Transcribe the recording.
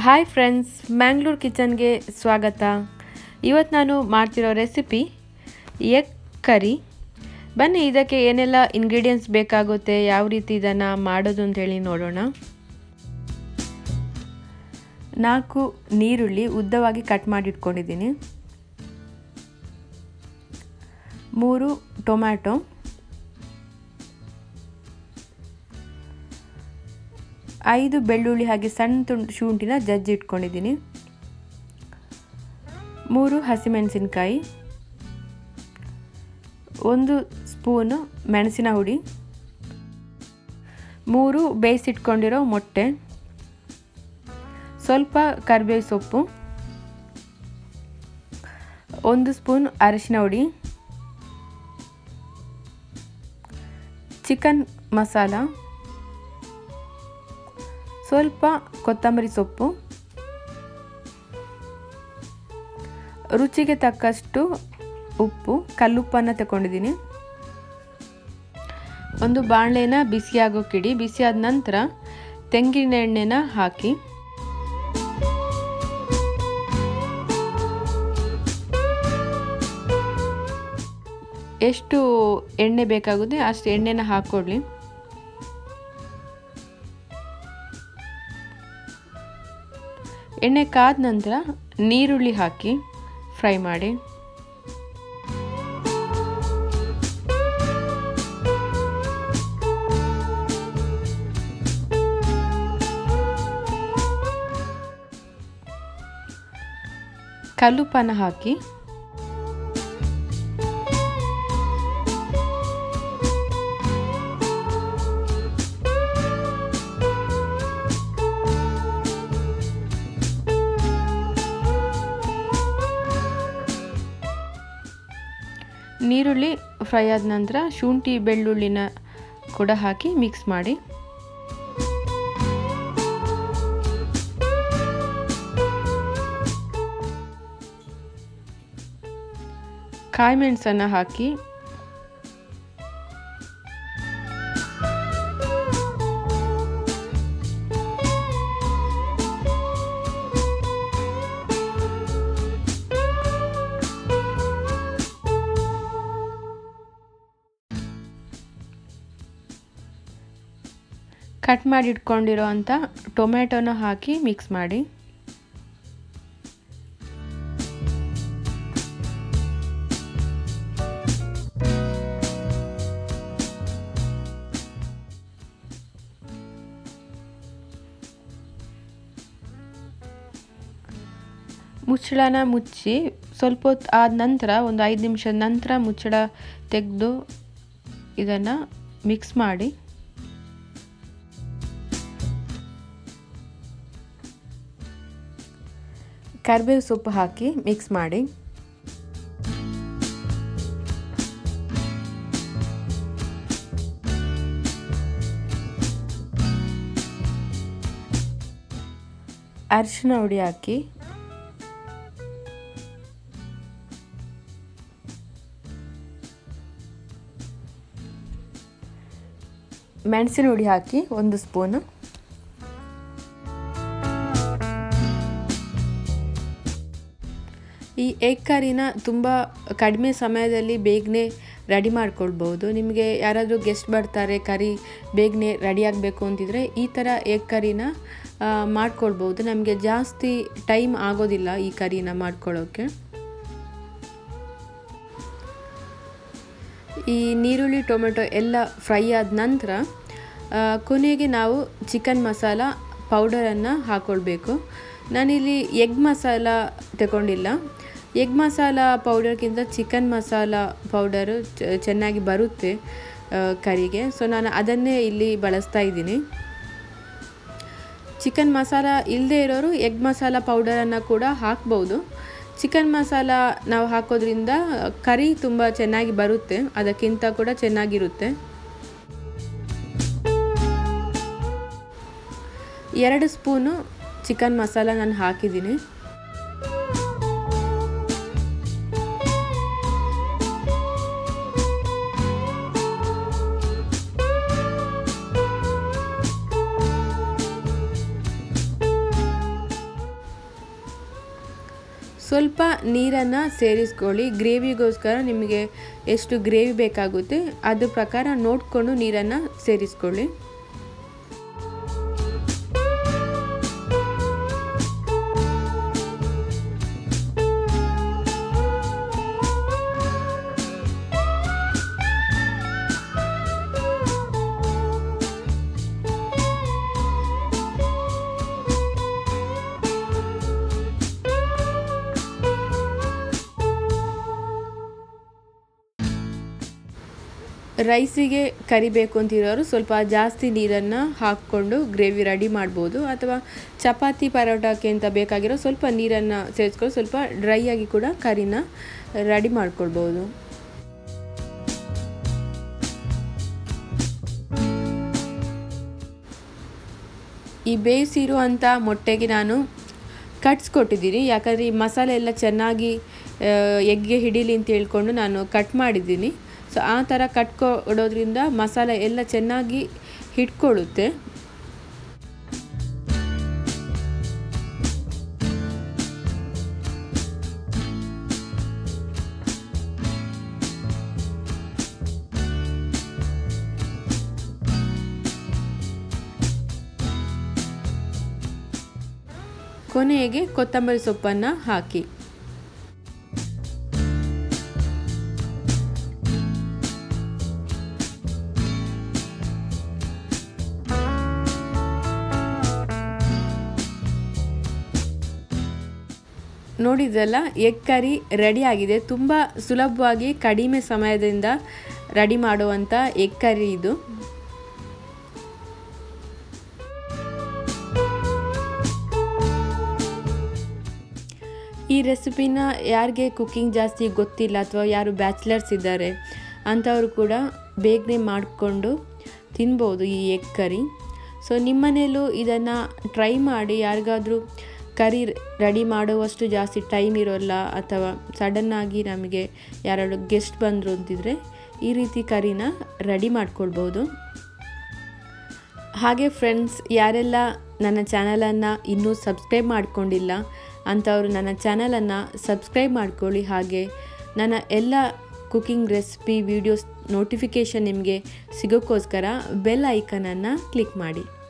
hi friends Mangalore ಕಿಚನ್ಗೆ ಸ್ವಾಗತ ಇವತ್ತು ನಾನು ಮಾಡ್ತಿರೋ ರೆಸಿಪಿ ಎಗ್ ಕರಿ ಬನ್ನಿ ಇದಕ್ಕೆ ಏನೆಲ್ಲ ಇಂಗ್ರೀಡಿಯೆಂಟ್ಸ್ ಬೇಕಾಗುತ್ತೆ ಯಾವ ರೀತಿ ಇದನ್ನು ಮಾಡೋದು ಅಂತೇಳಿ ನೋಡೋಣ ನಾಲ್ಕು ನೀರುಳ್ಳಿ ಉದ್ದವಾಗಿ ಕಟ್ ಮಾಡಿ ಇಟ್ಕೊಂಡಿದ್ದೀನಿ ಮೂರು ಟೊಮ್ಯಾಟೊ ಐದು ಬೆಳ್ಳುಳ್ಳಿ ಹಾಗೆ ಸಣ್ಣ ತುಂಡು ಶುಂಠಿನ ಜಜ್ಜಿ ಇಟ್ಕೊಂಡಿದ್ದೀನಿ ಮೂರು ಹಸಿಮೆಣಸಿನ್ಕಾಯಿ ಒಂದು ಸ್ಪೂನು ಮೆಣಸಿನ ಹುಡಿ ಮೂರು ಬೇಯಿಸಿಟ್ಕೊಂಡಿರೋ ಮೊಟ್ಟೆ ಸ್ವಲ್ಪ ಕರಿಬೇವು ಸೊಪ್ಪು ಒಂದು ಸ್ಪೂನ್ ಅರಿಶಿನ ಹುಡಿ ಚಿಕನ್ ಮಸಾಲ ಸ್ವಲ್ಪ ಕೊತ್ತಂಬರಿ ಸೊಪ್ಪು ರುಚಿಗೆ ತಕ್ಕಷ್ಟು ಉಪ್ಪು ಕಲ್ಲುಪ್ಪನ್ನು ತಗೊಂಡಿದ್ದೀನಿ ಒಂದು ಬಾಣಲೆನ ಬಿಸಿ ಆಗೋಕ್ಕಿಡಿ ಬಿಸಿ ಆದ ನಂತರ ತೆಂಗಿನ ಎಣ್ಣೆನ ಹಾಕಿ ಎಷ್ಟು ಎಣ್ಣೆ ಬೇಕಾಗುತ್ತೆ ಅಷ್ಟು ಎಣ್ಣೆನ ಹಾಕ್ಕೊಡ್ಲಿ ಎಣ್ಣೆ ಕಾದ ನಂತರ ನೀರುಳ್ಳಿ ಹಾಕಿ ಫ್ರೈ ಮಾಡಿ ಕಲ್ಲುಪ್ಪನ ಹಾಕಿ ನೀರುಳ್ಳಿ ಫ್ರೈ ಆದ ನಂತರ ಶುಂಠಿ ಬೆಳ್ಳುಳ್ಳಿನ ಕೂಡ ಹಾಕಿ ಮಿಕ್ಸ್ ಮಾಡಿ ಕಾಯಿ ಮೆಣಸನ್ನು ಹಾಕಿ ಕಟ್ ಮಾಡಿ ಇಟ್ಕೊಂಡಿರೋ ಅಂಥ ಟೊಮೆಟೊನ ಹಾಕಿ ಮಿಕ್ಸ್ ಮಾಡಿ ಮುಚ್ಚಳನ ಮುಚ್ಚಿ ಸ್ವಲ್ಪ ಹೊತ್ತು ಆದ ನಂತರ ಒಂದು ಐದು ನಿಮಿಷದ ನಂತರ ಮುಚ್ಚಳ ತೆಗೆದು ಇದನ್ನು ಮಿಕ್ಸ್ ಮಾಡಿ ಕರಿಬೇವು ಸೊಪ್ಪು ಹಾಕಿ ಮಿಕ್ಸ್ ಮಾಡಿ ಅರಿಶಿನ ಹುಡಿ ಹಾಕಿ ಮೆಣಸಿನ ಹುಡಿ ಹಾಕಿ ಒಂದು ಸ್ಪೂನು ಈ ಎಗ್ ಕರಿನ ತುಂಬ ಕಡಿಮೆ ಸಮಯದಲ್ಲಿ ಬೇಗನೆ ರೆಡಿ ಮಾಡ್ಕೊಳ್ಬೋದು ನಿಮಗೆ ಯಾರಾದರೂ ಗೆಸ್ಟ್ ಬರ್ತಾರೆ ಕರಿ ಬೇಗನೆ ರೆಡಿ ಆಗಬೇಕು ಅಂತಿದ್ರೆ ಈ ಥರ ಎಗ್ ಕರಿನ ಮಾಡ್ಕೊಳ್ಬೋದು ನಮಗೆ ಜಾಸ್ತಿ ಟೈಮ್ ಆಗೋದಿಲ್ಲ ಈ ಕರಿನ ಮಾಡ್ಕೊಳ್ಳೋಕ್ಕೆ ಈ ನೀರುಳ್ಳಿ ಟೊಮೆಟೊ ಎಲ್ಲ ಫ್ರೈ ಆದ ನಂತರ ಕೊನೆಗೆ ನಾವು ಚಿಕನ್ ಮಸಾಲ ಪೌಡರನ್ನು ಹಾಕ್ಕೊಳ್ಬೇಕು ನಾನಿಲ್ಲಿ ಎಗ್ ಮಸಾಲ ತಗೊಂಡಿಲ್ಲ ಎಗ್ ಮಸಾಲ ಪೌಡರ್ಗಿಂತ ಚಿಕನ್ ಮಸಾಲ ಪೌಡರು ಚೆನ್ನಾಗಿ ಬರುತ್ತೆ ಕರಿಗೆ ಸೊ ನಾನು ಅದನ್ನೇ ಇಲ್ಲಿ ಬಳಸ್ತಾ ಇದ್ದೀನಿ ಚಿಕನ್ ಮಸಾಲ ಇಲ್ಲದೆ ಇರೋರು ಎಗ್ ಮಸಾಲ ಪೌಡರನ್ನು ಕೂಡ ಹಾಕ್ಬೋದು ಚಿಕನ್ ಮಸಾಲ ನಾವು ಹಾಕೋದ್ರಿಂದ ಕರಿ ತುಂಬ ಚೆನ್ನಾಗಿ ಬರುತ್ತೆ ಅದಕ್ಕಿಂತ ಕೂಡ ಚೆನ್ನಾಗಿರುತ್ತೆ ಎರಡು ಸ್ಪೂನು ಚಿಕನ್ ಮಸಾಲ ನಾನು ಹಾಕಿದ್ದೀನಿ ಸ್ವಲ್ಪ ನೀರನ್ನು ಸೇರಿಸ್ಕೊಳ್ಳಿ ಗ್ರೇವಿಗೋಸ್ಕರ ನಿಮಗೆ ಎಷ್ಟು ಗ್ರೇವಿ ಬೇಕಾಗುತ್ತೆ ಅದ್ರ ಪ್ರಕಾರ ನೋಡಿಕೊಂಡು ನೀರನ್ನು ಸೇರಿಸ್ಕೊಳ್ಳಿ ರೈಸಿಗೆ ಕರಿಬೇಕು ಅಂತಿರೋರು ಸ್ವಲ್ಪ ಜಾಸ್ತಿ ನೀರನ್ನು ಹಾಕ್ಕೊಂಡು ಗ್ರೇವಿ ರೆಡಿ ಮಾಡ್ಬೋದು ಅಥವಾ ಚಪಾತಿ ಪರೋಟಕ್ಕೆ ಅಂತ ಬೇಕಾಗಿರೋ ಸ್ವಲ್ಪ ನೀರನ್ನು ಸೇರಿಸ್ಕೊಂಡು ಸ್ವಲ್ಪ ಡ್ರೈ ಆಗಿ ಕೂಡ ಕರಿನ ರೆಡಿ ಮಾಡ್ಕೊಳ್ಬೋದು ಈ ಬೇಯಿಸಿರುವಂಥ ಮೊಟ್ಟೆಗೆ ನಾನು ಕಟ್ಸ್ ಕೊಟ್ಟಿದ್ದೀನಿ ಯಾಕಂದರೆ ಈ ಮಸಾಲೆ ಎಲ್ಲ ಚೆನ್ನಾಗಿ ಎಗ್ಗೆ ಹಿಡೀಲಿ ಅಂತ ಹೇಳ್ಕೊಂಡು ನಾನು ಕಟ್ ಮಾಡಿದ್ದೀನಿ ಸೊ ಆ ಥರ ಕಟ್ಕೊಡೋದ್ರಿಂದ ಮಸಾಲೆ ಎಲ್ಲ ಚೆನ್ನಾಗಿ ಹಿಡ್ಕೊಳ್ಳುತ್ತೆ ಕೊನೆಗೆ ಕೊತ್ತಂಬರಿ ಸೊಪ್ಪನ್ನು ಹಾಕಿ ನೋಡಿದ್ರಲ್ಲ ಎಗ್ ಕರಿ ರೆಡಿ ಆಗಿದೆ ತುಂಬ ಸುಲಭವಾಗಿ ಕಡಿಮೆ ಸಮಯದಿಂದ ರೆಡಿ ಮಾಡುವಂಥ ಎಗ್ ಕರಿ ಇದು ಈ ರೆಸಿಪಿನ ಯಾರಿಗೆ ಕುಕ್ಕಿಂಗ್ ಜಾಸ್ತಿ ಗೊತ್ತಿಲ್ಲ ಅಥವಾ ಯಾರು ಬ್ಯಾಚುಲರ್ಸ್ ಇದ್ದಾರೆ ಅಂಥವ್ರು ಕೂಡ ಬೇಗನೆ ಮಾಡಿಕೊಂಡು ತಿನ್ಬೋದು ಈ ಎಗ್ ಕರಿ ಸೊ ನಿಮ್ಮನೇಲೂ ಇದನ್ನು ಟ್ರೈ ಮಾಡಿ ಯಾರಿಗಾದರೂ ಕರಿ ರೆಡಿ ಮಾಡುವಷ್ಟು ಜಾಸ್ತಿ ಟೈಮ್ ಇರೋಲ್ಲ ಅಥವಾ ಸಡನ್ನಾಗಿ ನಮಗೆ ಯಾರಾದ್ರು ಗೆಸ್ಟ್ ಬಂದರು ಅಂತಿದ್ರೆ ಈ ರೀತಿ ಕರಿನ ರೆಡಿ ಮಾಡ್ಕೊಳ್ಬೋದು ಹಾಗೆ ಫ್ರೆಂಡ್ಸ್ ಯಾರೆಲ್ಲ ನನ್ನ ಚಾನಲನ್ನು ಇನ್ನೂ ಸಬ್ಸ್ಕ್ರೈಬ್ ಮಾಡ್ಕೊಂಡಿಲ್ಲ ಅಂಥವರು ನನ್ನ ಚಾನಲನ್ನು ಸಬ್ಸ್ಕ್ರೈಬ್ ಮಾಡ್ಕೊಳ್ಳಿ ಹಾಗೆ ನನ್ನ ಎಲ್ಲ ಕುಕಿಂಗ್ ರೆಸಿಪಿ ವಿಡಿಯೋಸ್ ನೋಟಿಫಿಕೇಷನ್ ನಿಮಗೆ ಸಿಗೋಕ್ಕೋಸ್ಕರ ಬೆಲ್ ಐಕನನ್ನು ಕ್ಲಿಕ್ ಮಾಡಿ